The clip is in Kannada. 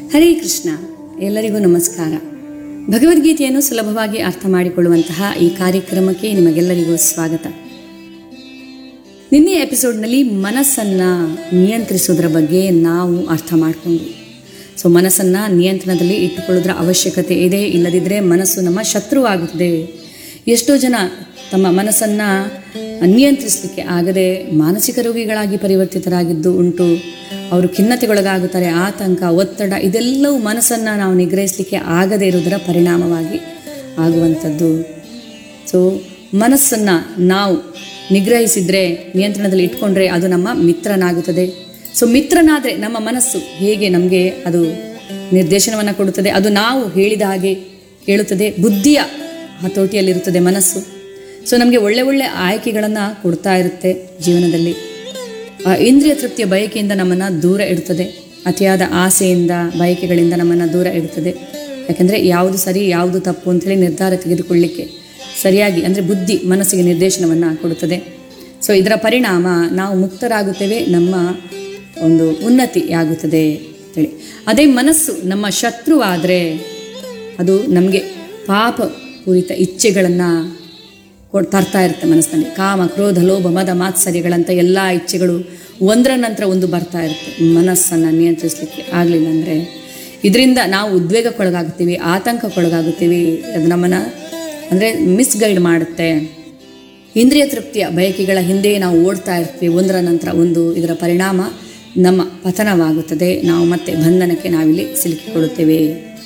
ಹರೇ ಕೃಷ್ಣ ಎಲ್ಲರಿಗೂ ನಮಸ್ಕಾರ ಭಗವದ್ಗೀತೆಯನ್ನು ಸುಲಭವಾಗಿ ಅರ್ಥ ಮಾಡಿಕೊಳ್ಳುವಂತಹ ಈ ಕಾರ್ಯಕ್ರಮಕ್ಕೆ ನಿಮಗೆಲ್ಲರಿಗೂ ಸ್ವಾಗತ ನಿನ್ನೆ ಎಪಿಸೋಡ್ನಲ್ಲಿ ಮನಸ್ಸನ್ನು ನಿಯಂತ್ರಿಸೋದ್ರ ಬಗ್ಗೆ ನಾವು ಅರ್ಥ ಮಾಡಿಕೊಂಡ್ವಿ ಸೊ ಮನಸ್ಸನ್ನು ನಿಯಂತ್ರಣದಲ್ಲಿ ಇಟ್ಟುಕೊಳ್ಳೋದ್ರ ಅವಶ್ಯಕತೆ ಇದೆ ಇಲ್ಲದಿದ್ದರೆ ಮನಸ್ಸು ನಮ್ಮ ಶತ್ರುವಾಗುತ್ತದೆ ಎಷ್ಟೋ ಜನ ತಮ್ಮ ಮನಸ್ಸನ್ನು ನಿಯಂತ್ರಿಸಲಿಕ್ಕೆ ಆಗದೆ ಮಾನಸಿಕ ರೋಗಿಗಳಾಗಿ ಪರಿವರ್ತಿತರಾಗಿದ್ದು ಉಂಟು ಅವರು ಖಿನ್ನತೆಗೊಳಗಾಗುತ್ತಾರೆ ಆತಂಕ ಒತ್ತಡ ಇದೆಲ್ಲವೂ ಮನಸ್ಸನ್ನು ನಾವು ನಿಗ್ರಹಿಸಲಿಕ್ಕೆ ಆಗದೇ ಇರುವುದರ ಪರಿಣಾಮವಾಗಿ ಆಗುವಂಥದ್ದು ಸೊ ಮನಸ್ಸನ್ನು ನಾವು ನಿಗ್ರಹಿಸಿದರೆ ನಿಯಂತ್ರಣದಲ್ಲಿ ಇಟ್ಕೊಂಡ್ರೆ ಅದು ನಮ್ಮ ಮಿತ್ರನಾಗುತ್ತದೆ ಸೊ ಮಿತ್ರನಾದರೆ ನಮ್ಮ ಮನಸ್ಸು ಹೇಗೆ ನಮಗೆ ಅದು ನಿರ್ದೇಶನವನ್ನು ಕೊಡುತ್ತದೆ ಅದು ನಾವು ಹೇಳಿದ ಹಾಗೆ ಕೇಳುತ್ತದೆ ಬುದ್ಧಿಯ ಹತೋಟಿಯಲ್ಲಿರುತ್ತದೆ ಮನಸ್ಸು ಸೊ ನಮಗೆ ಒಳ್ಳೆ ಒಳ್ಳೆ ಆಯ್ಕೆಗಳನ್ನು ಕೊಡ್ತಾ ಇರುತ್ತೆ ಜೀವನದಲ್ಲಿ ಆ ಇಂದ್ರಿಯ ತೃಪ್ತಿಯ ಬಯಕೆಯಿಂದ ನಮ್ಮನ್ನು ದೂರ ಇಡುತ್ತದೆ ಅತಿಯಾದ ಆಸೆಯಿಂದ ಬಯಕೆಗಳಿಂದ ನಮ್ಮನ್ನು ದೂರ ಇಡುತ್ತದೆ ಯಾಕೆಂದರೆ ಯಾವುದು ಸರಿ ಯಾವುದು ತಪ್ಪು ಅಂಥೇಳಿ ನಿರ್ಧಾರ ತೆಗೆದುಕೊಳ್ಳಿಕ್ಕೆ ಸರಿಯಾಗಿ ಅಂದರೆ ಬುದ್ಧಿ ಮನಸ್ಸಿಗೆ ನಿರ್ದೇಶನವನ್ನು ಕೊಡುತ್ತದೆ ಸೊ ಇದರ ಪರಿಣಾಮ ನಾವು ಮುಕ್ತರಾಗುತ್ತೇವೆ ನಮ್ಮ ಒಂದು ಉನ್ನತಿ ಆಗುತ್ತದೆ ಅಂತೇಳಿ ಅದೇ ಮನಸ್ಸು ನಮ್ಮ ಶತ್ರುವಾದರೆ ಅದು ನಮಗೆ ಪಾಪ ಪೂರಿತ ಇಚ್ಛೆಗಳನ್ನು ಕೊಡ್ ತರ್ತಾ ಇರುತ್ತೆ ಮನಸ್ಸಿನಲ್ಲಿ ಕಾಮ ಕ್ರೋಧ ಲೋಭ ಮದ ಮಾತ್ಸರ್ಯಗಳಂಥ ಎಲ್ಲ ಇಚ್ಛೆಗಳು ಒಂದರ ನಂತರ ಒಂದು ಬರ್ತಾ ಇರುತ್ತೆ ಮನಸ್ಸನ್ನು ನಿಯಂತ್ರಿಸಲಿಕ್ಕೆ ಆಗಲಿಲ್ಲ ಅಂದರೆ ಇದರಿಂದ ನಾವು ಉದ್ವೇಗಕ್ಕೊಳಗಾಗುತ್ತೀವಿ ಆತಂಕಕ್ಕೊಳಗಾಗುತ್ತೀವಿ ಅದು ನಮ್ಮನ್ನು ಅಂದರೆ ಮಿಸ್ಗೈಡ್ ಮಾಡುತ್ತೆ ಇಂದ್ರಿಯ ತೃಪ್ತಿಯ ಬಯಕೆಗಳ ಹಿಂದೆ ನಾವು ಓಡ್ತಾ ಇರ್ತೀವಿ ಒಂದರ ನಂತರ ಒಂದು ಇದರ ಪರಿಣಾಮ ನಮ್ಮ ಪತನವಾಗುತ್ತದೆ ನಾವು ಮತ್ತೆ ಬಂಧನಕ್ಕೆ ನಾವಿಲ್ಲಿ ಸಿಲುಕಿಕೊಳ್ಳುತ್ತೇವೆ